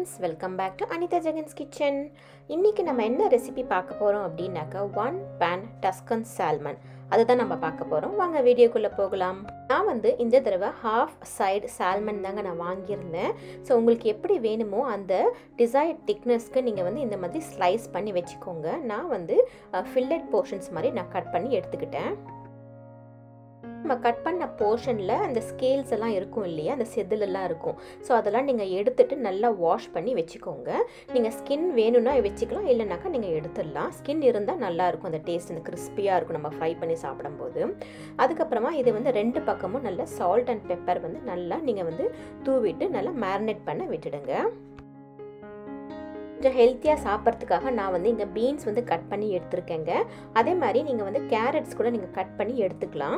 friends welcome back to Anitha Jagan's kitchen இன்றைக்கி நம்ம என்ன ரெசிபி பார்க்க போகிறோம் அப்படின்னாக்கா ஒன் பேன் டஸ்கன் சால்மன் அதுதான் நம்ம பார்க்க போகிறோம் வாங்க வீடியோக்குள்ளே போகலாம் நான் வந்து இந்த தடவை ஹாஃப் சைடு சால்மன் தாங்க நான் வாங்கியிருந்தேன் ஸோ உங்களுக்கு எப்படி வேணுமோ அந்த டிசைர்ட் திக்னஸ்க்கு நீங்கள் வந்து இந்த மாதிரி ஸ்லைஸ் பண்ணி வச்சுக்கோங்க நான் வந்து ஃபில்லட் போர்ஷன்ஸ் மாதிரி நான் கட் பண்ணி எடுத்துக்கிட்டேன் நம்ம கட் பண்ண போர்ஷனில் அந்த ஸ்கேல்ஸ் எல்லாம் இருக்கும் இல்லையா அந்த செதிலெல்லாம் இருக்கும் ஸோ அதெல்லாம் நீங்கள் எடுத்துட்டு நல்லா வாஷ் பண்ணி வச்சுக்கோங்க நீங்கள் ஸ்கின் வேணும்னா வச்சுக்கலாம் இல்லைனாக்கா நீங்கள் எடுத்துடலாம் ஸ்கின் இருந்தால் நல்லாயிருக்கும் அந்த டேஸ்ட் அந்த கிறிஸ்பியாக இருக்கும் நம்ம ஃப்ரை பண்ணி சாப்பிடும்போது அதுக்கப்புறமா இது வந்து ரெண்டு பக்கமும் நல்லா சால்ட் அண்ட் பெப்பர் வந்து நல்லா நீங்கள் வந்து தூவிட்டு நல்லா மேரினேட் பண்ண விட்டுடுங்க கொஞ்சம் ஹெல்த்தியாக சாப்பிட்றதுக்காக நான் வந்து இங்கே பீன்ஸ் வந்து கட் பண்ணி எடுத்துருக்கேங்க அதே மாதிரி நீங்கள் வந்து கேரட்ஸ் கூட நீங்கள் கட் பண்ணி எடுத்துக்கலாம்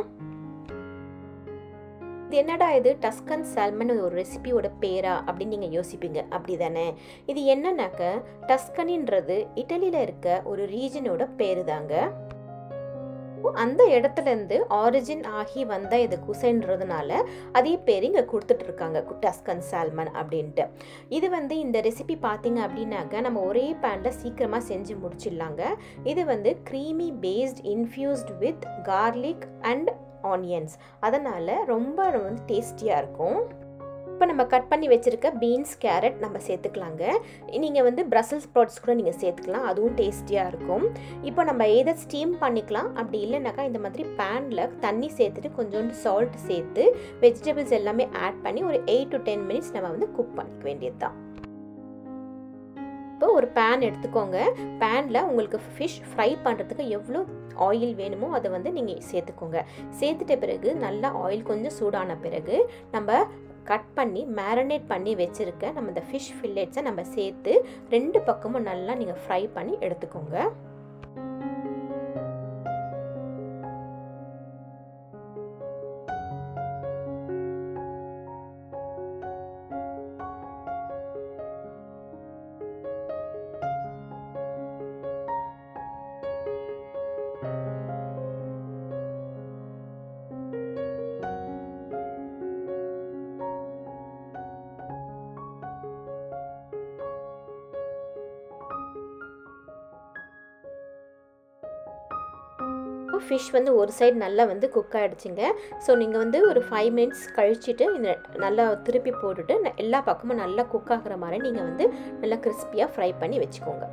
இது என்னடா இது டஸ்கன் சால்மன் ஒரு ரெசிபியோட பேரா அப்படின்னு நீங்கள் யோசிப்பீங்க அப்படி தானே இது என்னன்னாக்க டஸ்கனின்றது இட்டலியில் இருக்க ஒரு ரீஜனோட பேரு தாங்க அந்த இடத்துல இருந்து ஆரிஜின் ஆகி வந்த இது குசைன்றதுனால அதே பேர் இங்கே கொடுத்துட்டு இருக்காங்க டஸ்கன் சால்மன் அப்படின்ட்டு இது வந்து இந்த ரெசிபி பார்த்தீங்க அப்படின்னாக்க நம்ம ஒரே பேனில் சீக்கிரமாக செஞ்சு முடிச்சிடலாங்க இது வந்து creamy paste infused with garlic and onions அதனால் ரொம்ப வந்து டேஸ்டியாக இருக்கும் இப்போ நம்ம கட் பண்ணி வச்சுருக்க பீன்ஸ் கேரட் நம்ம சேர்த்துக்கலாங்க நீங்கள் வந்து ப்ரசல்ஸ் ப்ராட்ஸ் கூட நீங்கள் சேர்த்துக்கலாம் அதுவும் டேஸ்டியாக இருக்கும் இப்போ நம்ம எதை ஸ்டீம் பண்ணிக்கலாம் அப்படி இல்லைனாக்கா இந்த மாதிரி பேனில் தண்ணி சேர்த்துட்டு கொஞ்சோண்டு சால்ட் சேர்த்து வெஜிடபிள்ஸ் எல்லாமே ஆட் பண்ணி ஒரு எயிட் டு டென் மினிட்ஸ் நம்ம வந்து குக் பண்ணிக்க வேண்டியது தான் இப்போ ஒரு பேன் எடுத்துக்கோங்க பேனில் உங்களுக்கு ஃபிஷ் ஃப்ரை பண்ணுறதுக்கு எவ்வளோ ஆயில் வேணுமோ அதை வந்து நீங்கள் சேர்த்துக்கோங்க சேர்த்துட்ட பிறகு நல்லா ஆயில் கொஞ்சம் சூடான பிறகு நம்ம கட் பண்ணி மேரினேட் பண்ணி வச்சுருக்க நம்ம இந்த ஃபிஷ் ஃபில்லெட்ஸை நம்ம சேர்த்து ரெண்டு பக்கமும் நல்லா நீங்கள் ஃப்ரை பண்ணி எடுத்துக்கோங்க ஃபிஷ் வந்து ஒரு சைடு நல்லா வந்து குக் ஆகிடுச்சிங்க ஸோ நீங்கள் வந்து ஒரு ஃபைவ் மினிட்ஸ் கழிச்சிட்டு இந்த நல்லா திருப்பி போட்டுட்டு எல்லா பக்கமும் நல்லா குக் ஆகிற மாதிரி நீங்கள் வந்து நல்லா கிறிஸ்பியாக ஃப்ரை பண்ணி வச்சுக்கோங்க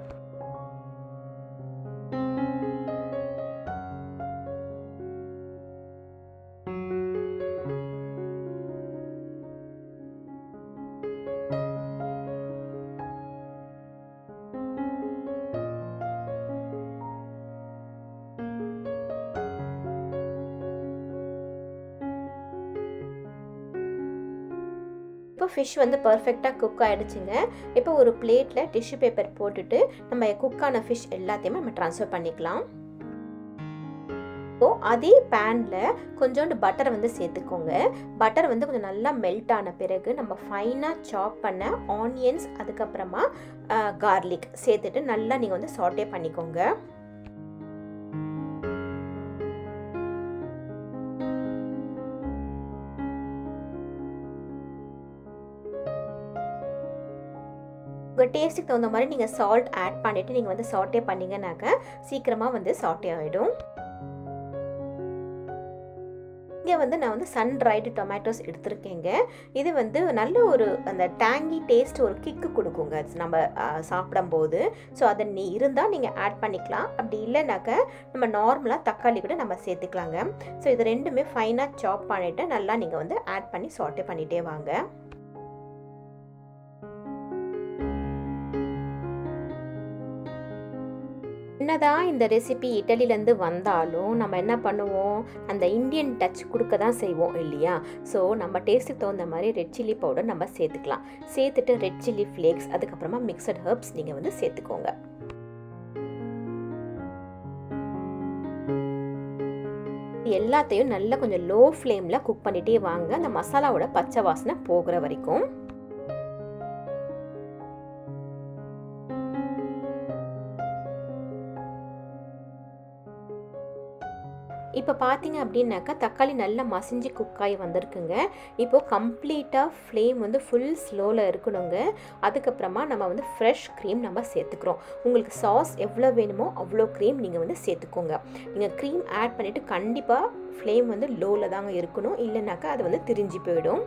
இப்போ ஃபிஷ் வந்து பர்ஃபெக்டாக குக் ஆகிடுச்சுங்க இப்போ ஒரு பிளேட்டில் டிஷ்யூ பேப்பர் போட்டுட்டு நம்ம குக்கான ஃபிஷ் எல்லாத்தையுமே நம்ம ட்ரான்ஸ்ஃபர் பண்ணிக்கலாம் இப்போது அதே பேனில் கொஞ்சோண்டு பட்டரை வந்து சேர்த்துக்கோங்க பட்டர் வந்து கொஞ்சம் நல்லா மெல்ட் ஆன பிறகு நம்ம ஃபைனாக சாப் பண்ண ஆனியன்ஸ் அதுக்கப்புறமா கார்லிக் சேர்த்துட்டு நல்லா நீங்கள் வந்து சாட்டே பண்ணிக்கோங்க உங்கள் டேஸ்ட்டுக்கு தகுந்த மாதிரி நீங்கள் சால்ட் ஆட் பண்ணிவிட்டு நீங்கள் வந்து சாட்டே பண்ணிங்கனாக்க சீக்கிரமாக வந்து சாட்டே ஆகிடும் இங்கே வந்து நான் வந்து சன் ட்ரைடு டொமேட்டோஸ் எடுத்திருக்கேங்க இது வந்து நல்ல ஒரு அந்த டேங்கி டேஸ்ட் ஒரு கிக்கு கொடுக்குங்க நம்ம சாப்பிடும்போது ஸோ அதை நீ இருந்தால் நீங்கள் ஆட் பண்ணிக்கலாம் அப்படி இல்லைனாக்க நம்ம நார்மலாக தக்காளி கூட நம்ம சேர்த்துக்கலாங்க ஸோ இது ரெண்டுமே ஃபைனாக சாப் பண்ணிவிட்டு நல்லா நீங்கள் வந்து ஆட் பண்ணி சாட்டே பண்ணிகிட்டே வாங்க என்னதான் இந்த ரெசிபி இட்டலிலேருந்து வந்தாலும் நம்ம என்ன பண்ணுவோம் அந்த இந்தியன் டச் கொடுக்க தான் செய்வோம் இல்லையா ஸோ நம்ம டேஸ்ட்டுக்கு தகுந்த மாதிரி ரெட் சில்லி பவுடர் நம்ம சேர்த்துக்கலாம் சேர்த்துட்டு ரெட் சில்லி ஃப்ளேக்ஸ் அதுக்கப்புறமா மிக்சட் ஹர்ப்ஸ் நீங்கள் வந்து சேர்த்துக்கோங்க எல்லாத்தையும் நல்லா கொஞ்சம் லோ ஃப்ளேமில் குக் பண்ணிகிட்டே வாங்க அந்த மசாலாவோட பச்சை வாசனை போகிற வரைக்கும் இப்போ பார்த்தீங்க அப்படின்னாக்கா தக்காளி நல்லா மசிஞ்சு குக்காகி வந்திருக்குங்க இப்போது கம்ப்ளீட்டாக ஃப்ளேம் வந்து ஃபுல் ஸ்லோவில் இருக்கணுங்க அதுக்கப்புறமா நம்ம வந்து ஃப்ரெஷ் க்ரீம் நம்ம சேர்த்துக்கிறோம் உங்களுக்கு சாஸ் எவ்வளோ வேணுமோ அவ்வளோ க்ரீம் நீங்கள் வந்து சேர்த்துக்கோங்க நீங்கள் க்ரீம் ஆட் பண்ணிவிட்டு கண்டிப்பாக ஃப்ளேம் வந்து லோவில் தாங்க இருக்கணும் இல்லைனாக்கா அது வந்து திரிஞ்சு போயிடும்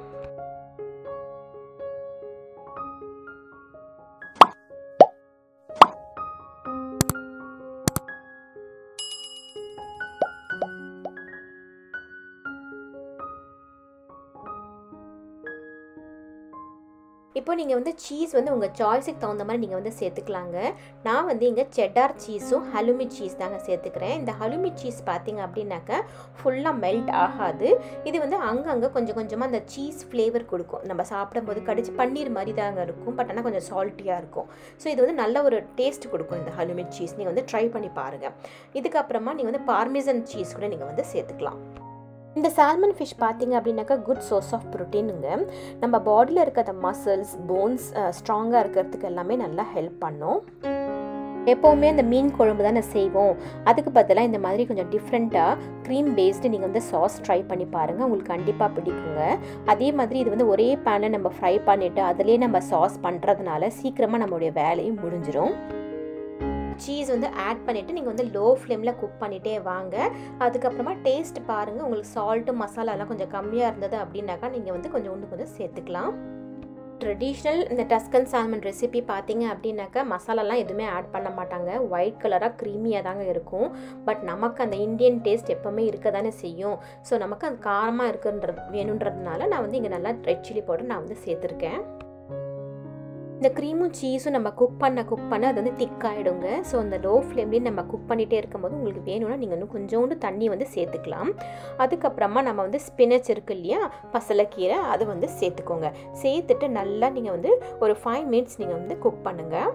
இப்போ நீங்கள் வந்து சீஸ் வந்து உங்கள் சாய்ஸுக்கு தகுந்த மாதிரி நீங்கள் வந்து சேர்த்துக்கலாங்க நான் வந்து இங்கே செட்டார் சீஸும் ஹலுமி சீஸ் தாங்க சேர்த்துக்கிறேன் இந்த ஹலுமி சீஸ் பார்த்தீங்க அப்படின்னாக்கா ஃபுல்லாக மெல்ட் ஆகாது இது வந்து அங்கங்கே கொஞ்சம் கொஞ்சமாக அந்த சீஸ் ஃப்ளேவர் கொடுக்கும் நம்ம சாப்பிடும்போது கடிச்சு பன்னீர் மாதிரி தாங்க இருக்கும் பட் ஆனால் கொஞ்சம் சால்ட்டியாக இருக்கும் ஸோ இது வந்து நல்ல ஒரு டேஸ்ட் கொடுக்கும் இந்த ஹலுமி சீஸ் நீங்கள் வந்து ட்ரை பண்ணி பாருங்கள் இதுக்கப்புறமா நீங்கள் வந்து பார்மிசன் சீஸ் கூட நீங்கள் வந்து சேர்த்துக்கலாம் இந்த சால்மன் ஃபிஷ் பார்த்தீங்க அப்படின்னாக்கா குட் சோர்ஸ் ஆஃப் ப்ரோட்டீனுங்க நம்ம பாடியில் இருக்க அந்த மசில்ஸ் போன்ஸ் ஸ்ட்ராங்காக இருக்கிறதுக்கு எல்லாமே நல்லா ஹெல்ப் பண்ணும் எப்போவுமே அந்த மீன் குழம்பு தானே செய்வோம் அதுக்கு பதிலாக இந்த மாதிரி கொஞ்சம் டிஃப்ரெண்ட்டாக க்ரீம் பேஸ்டு நீங்கள் வந்து சாஸ் ட்ரை பண்ணி பாருங்கள் உங்களுக்கு கண்டிப்பாக பிடிக்குங்க அதே மாதிரி இது வந்து ஒரே பேனில் நம்ம ஃப்ரை பண்ணிவிட்டு அதிலே நம்ம சாஸ் பண்ணுறதுனால சீக்கிரமாக நம்மளுடைய வேலையும் முடிஞ்சிடும் சீஸ் வந்து ஆட் பண்ணிவிட்டு நீங்கள் வந்து லோ ஃப்ளேமில் குக் பண்ணிகிட்டே வாங்க அதுக்கப்புறமா டேஸ்ட் பாருங்கள் உங்களுக்கு சால்ட்டு மசாலாலாம் கொஞ்சம் கம்மியாக இருந்தது அப்படின்னாக்கா நீங்கள் வந்து கொஞ்சம் ஒன்று கொஞ்சம் சேர்த்துக்கலாம் ட்ரெடிஷ்னல் இந்த டஸ்கன் சால்மன் ரெசிபி பார்த்தீங்க அப்படின்னாக்கா மசாலாலாம் எதுவுமே ஆட் பண்ண மாட்டாங்க ஒயிட் கலராக க்ரீமியாக தாங்க இருக்கும் பட் நமக்கு அந்த இந்தியன் டேஸ்ட் எப்போவுமே இருக்க தானே செய்யும் ஸோ நமக்கு அது காரமாக இருக்குன்றது வேணுன்றதுனால நான் வந்து இங்கே நல்லா ரெட் சில்லி பவுடர் நான் வந்து சேர்த்துருக்கேன் இந்த க்ரீமும் சீஸும் நம்ம குக் பண்ண குக் பண்ண அது வந்து திக்காயிடுங்க ஸோ அந்த லோ ஃப்ளேம்லேயும் நம்ம குக் பண்ணிகிட்டே இருக்கும்போது உங்களுக்கு வேணும்னா நீங்கள் இன்னும் கொஞ்சோண்டு தண்ணி வந்து சேர்த்துக்கலாம் அதுக்கப்புறமா நம்ம வந்து ஸ்பினச் இருக்கு இல்லையா பசலைக்கீரை அதை வந்து சேர்த்துக்கோங்க சேர்த்துட்டு நல்லா நீங்கள் வந்து ஒரு ஃபைவ் மினிட்ஸ் நீங்கள் வந்து குக் பண்ணுங்கள்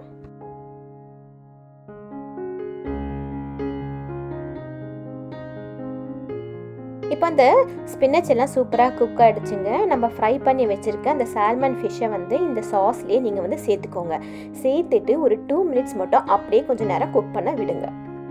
இப்போ அந்த ஸ்பின்னச் எல்லாம் சூப்பராக குக் ஆகிடுச்சுங்க நம்ம ஃப்ரை பண்ணி வச்சுருக்க அந்த சால்மன் ஃபிஷ்ஷை வந்து இந்த சாஸ்லேயே நீங்கள் வந்து சேர்த்துக்கோங்க சேர்த்துட்டு ஒரு டூ மினிட்ஸ் மட்டும் அப்படியே கொஞ்சம் நேரம் குக் பண்ண விடுங்க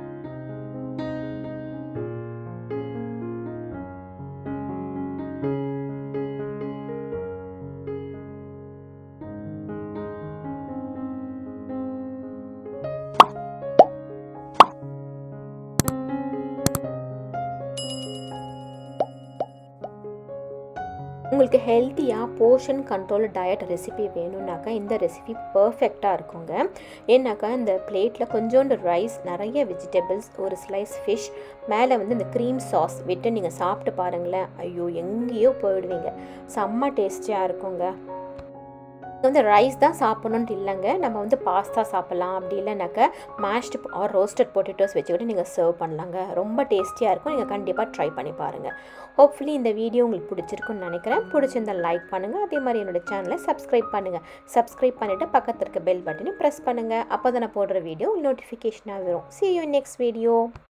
உங்களுக்கு ஹெல்த்தியாக போர்ஷன் கண்ட்ரோல் டயட் ரெசிபி வேணும்னாக்கா இந்த ரெசிபி பர்ஃபெக்டாக இருக்குங்க ஏன்னாக்கா இந்த பிளேட்டில் கொஞ்சோண்டு ரைஸ் நிறைய வெஜிடபிள்ஸ் ஒரு ஸ்லைஸ் ஃபிஷ் மேலே வந்து இந்த க்ரீம் சாஸ் விட்டு நீங்கள் சாப்பிட்டு பாருங்களேன் ஐயோ எங்கேயோ போயிடுவீங்க செம்ம டேஸ்டியாக இருக்குங்க வந்து ரைஸ் தான் சாப்பிட்ணுன்ட்டு இல்லைங்க நம்ம வந்து பாஸ்தா சாப்பிட்லாம் அப்படி இல்லைனாக்கா மேஷ்டு ஆர் ரோஸ்டட் பொட்டேட்டோஸ் வச்சுக்கிட்டு நீங்கள் சர்வ் பண்ணலாங்க ரொம்ப டேஸ்டியாக இருக்கும் நீங்கள் கண்டிப்பாக ட்ரை பண்ணி பாருங்கள் ஹோப்ஃபுல்லி இந்த வீடியோ உங்களுக்கு பிடிச்சிருக்குன்னு நினைக்கிறேன் பிடிச்சிருந்தா லைக் பண்ணுங்கள் அதே மாதிரி என்னோடய சேனலை சப்ஸ்கிரைப் பண்ணுங்கள் சப்ஸ்கிரைப் பண்ணிவிட்டு பக்கத்தில் இருக்க பெல் பட்டனையும் ப்ரெஸ் பண்ணுங்கள் அப்போ தான் நான் போடுற வீடியோ நோட்டிஃபிகேஷனாக வரும் சி யூ நெக்ஸ்ட் வீடியோ